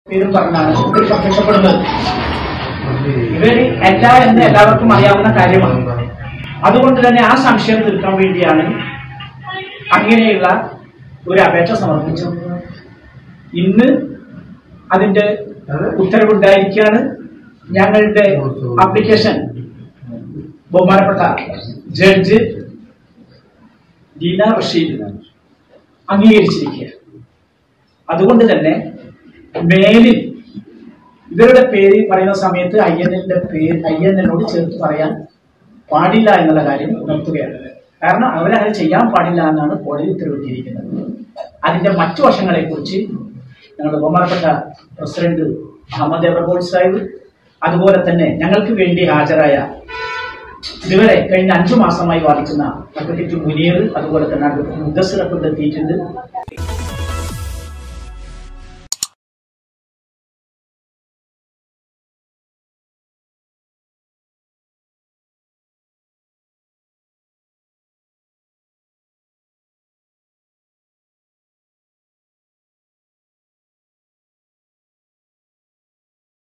പേരും പറഞ്ഞാണ് ഇവർ പ്രത്യക്ഷപ്പെടുന്നത് ഇവർ എല്ലാ എന്ന് എല്ലാവർക്കും അറിയാവുന്ന കാര്യമാണ് അതുകൊണ്ട് തന്നെ ആ സംശയം തീർക്കാൻ വേണ്ടിയാണ് അങ്ങനെയുള്ള ഒരു അപേക്ഷ സമർപ്പിച്ചത് ഇന്ന് അതിന്റെ ഉത്തരവുണ്ടായിരിക്കുകയാണ് ഞങ്ങളുടെ ആപ്ലിക്കേഷൻ ബഹുമാനപ്പെട്ട ജഡ്ജ് ദീന റഷീദ് അംഗീകരിച്ചിരിക്കുക അതുകൊണ്ട് തന്നെ മേലിൽ ഇവരുടെ പേര് പറയുന്ന സമയത്ത് ഐ എൻ എല്ലിന്റെ പേര് ഐ എൻ എല്ലിനോട് ചേർത്ത് പറയാൻ പാടില്ല എന്നുള്ള കാര്യം ഉണർത്തുകയാണ് കാരണം അവരങ്ങനെ ചെയ്യാൻ പാടില്ല എന്നാണ് കോടതി ഉത്തരവിട്ടിരിക്കുന്നത് അതിന്റെ മറ്റു വശങ്ങളെ കുറിച്ച് ഞങ്ങളുടെ ബഹുമാനപ്പെട്ട പ്രസിഡന്റ് അഹമ്മദ് എബ്രഹോൾ സാഹിബ് അതുപോലെ തന്നെ ഞങ്ങൾക്ക് വേണ്ടി ഹാജരായ ഇതുവരെ കഴിഞ്ഞ അഞ്ചു മാസമായി വാദിക്കുന്ന അഡ്വക്കേറ്റ് മുനീർ അതുപോലെ തന്നെ അഡ്വക്കേറ്റ് മുദ്ദസിറൊക്കെ എത്തിയിട്ടുണ്ട്